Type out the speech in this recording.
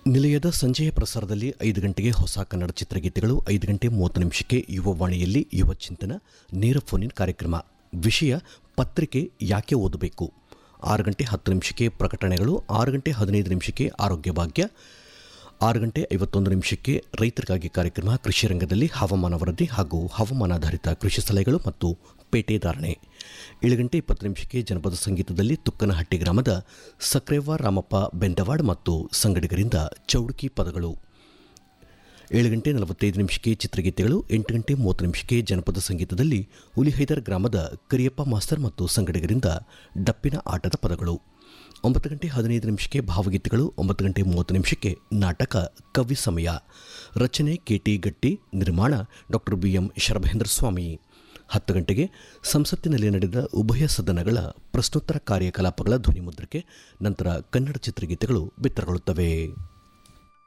ನಿಲಯದ ಸಂಜೆಯ ಪ್ರಸಾರದಲ್ಲಿ ಐದು ಗಂಟೆಗೆ ಹೊಸ ಕನ್ನಡ ಚಿತ್ರಗೀತೆಗಳು ಐದು ಗಂಟೆ ಮೂವತ್ತು ನಿಮಿಷಕ್ಕೆ ಯುವವಾಣಿಯಲ್ಲಿ ಯುವ ಚಿಂತನ ನೇರ ಫೋನಿನ್ ಕಾರ್ಯಕ್ರಮ ವಿಷಯ ಪತ್ರಿಕೆ ಯಾಕೆ ಓದಬೇಕು ಆರು ಗಂಟೆ ಹತ್ತು ನಿಮಿಷಕ್ಕೆ ಪ್ರಕಟಣೆಗಳು ಆರು ಗಂಟೆ ಹದಿನೈದು ನಿಮಿಷಕ್ಕೆ ಆರೋಗ್ಯ ಭಾಗ್ಯ ಆರು ಗಂಟೆ ಐವತ್ತೊಂದು ನಿಮಿಷಕ್ಕೆ ರೈತರಿಗಾಗಿ ಕಾರ್ಯಕ್ರಮ ಕೃಷಿ ರಂಗದಲ್ಲಿ ಹವಾಮಾನ ವರದಿ ಹಾಗೂ ಹವಾಮಾನಾಧಾರಿತ ಕೃಷಿ ಸಲಹೆಗಳು ಮತ್ತು ಪೇಟೆ ಧಾರಣೆ ಏಳು ಗಂಟೆ ಇಪ್ಪತ್ತು ನಿಮಿಷಕ್ಕೆ ಜನಪದ ಸಂಗೀತದಲ್ಲಿ ತುಕ್ಕನಹಟ್ಟಿ ಗ್ರಾಮದ ಸಕ್ರೇವ ರಾಮಪ್ಪ ಬೆಂಡವಾಡ್ ಮತ್ತು ಸಂಗಡಿಗರಿಂದ ಚೌಡುಕಿ ಪದಗಳು ಏಳು ಗಂಟೆ ನಲವತ್ತೈದು ನಿಮಿಷಕ್ಕೆ ಚಿತ್ರಗೀತೆಗಳು ಎಂಟು ಗಂಟೆ ಮೂವತ್ತು ನಿಮಿಷಕ್ಕೆ ಜನಪದ ಸಂಗೀತದಲ್ಲಿ ಹುಲಿಹೈದರ್ ಗ್ರಾಮದ ಕರಿಯಪ್ಪ ಮಾಸ್ತರ್ ಮತ್ತು ಸಂಗಡಿಗರಿಂದ ಡಪ್ಪಿನ ಆಟದ ಪದಗಳು ಒಂಬತ್ತು ಗಂಟೆ ಹದಿನೈದು ನಿಮಿಷಕ್ಕೆ ಭಾವಗೀತೆಗಳು ಒಂಬತ್ತು ಗಂಟೆ ಮೂವತ್ತು ನಿಮಿಷಕ್ಕೆ ನಾಟಕ ಕವಿ ಸಮಯ ರಚನೆ ಕೆಟಿ ಗಟ್ಟಿ ನಿರ್ಮಾಣ doctor B M Sharabhendra Swami ಹತ್ತು ಗಂಟೆಗೆ ಸಂಸತ್ತಿನಲ್ಲಿ ನಡೆದ ಉಭಯ ಸದನಗಳ ಪ್ರಶ್ನೋತ್ತರ ಕಾರ್ಯಕಲಾಪಗಳ ಧ್ವನಿಮುದ್ರಿಕೆ ನಂತರ ಕನ್ನಡ ಚಿತ್ರಗೀತೆಗಳು ಬಿತ್ತರಗೊಳ್ಳುತ್ತವೆ